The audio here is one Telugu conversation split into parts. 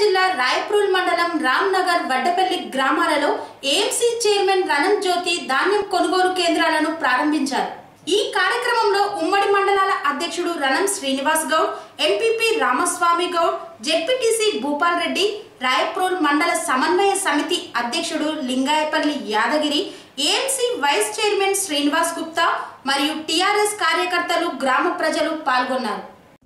జిల్లా రాయప్రూల్ మండలం రామ్నగర్ వడ్డపల్లి గ్రామాలలో ఏఎంసీ చైర్మన్ రణం జ్యోతి ధాన్యం కొనుగోలు కేంద్రాలను ప్రారంభించారు ఈ కార్యక్రమంలో ఉమ్మడి మండలాల అధ్యక్షుడు రణం శ్రీనివాస్ గౌడ్ ఎంపీపీ రామస్వామి గౌడ్ జెడ్పీటీసీ భూపాల్ రెడ్డి రాయప్రూల్ మండల సమన్వయ సమితి అధ్యక్షుడు Lingayapally Yadagiri AMC vice chairman Srinivas Gupta మరియు టీఆర్ఎస్ కార్యకర్తలు గ్రామ ప్రజలు పాల్గొన్నారు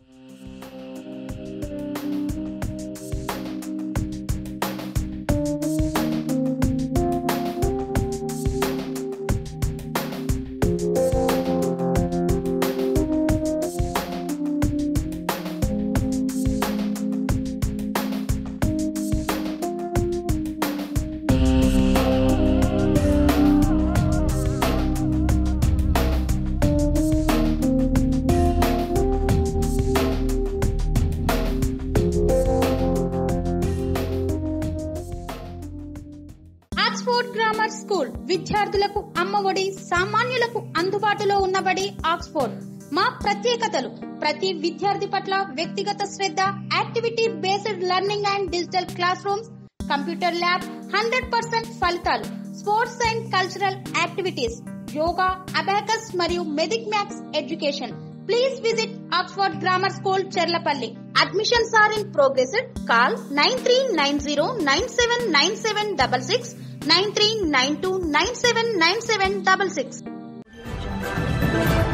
ఆక్స్ఫోర్డ్ గ్రామర్ స్కూల్ విద్యార్థులకు అమ్మఒడి సామాన్యులకు అందుబాటులో ఉన్నబడి ఆక్స్ఫోర్డ్ మా ప్రత్యేకతలు ప్రతి విద్యార్థి పట్ల వ్యక్తిగత శ్రద్ధ activity based learning and digital class rooms computer lab hundred percent ఫలితాలు sports and cultural activities yoga abacus మరియు Vedic maths education please visit Oxford grammar school Cherlapally admissions are in progress call nine three nine zero nine seven nine seven double six nine three nine two nine seven nine seven double six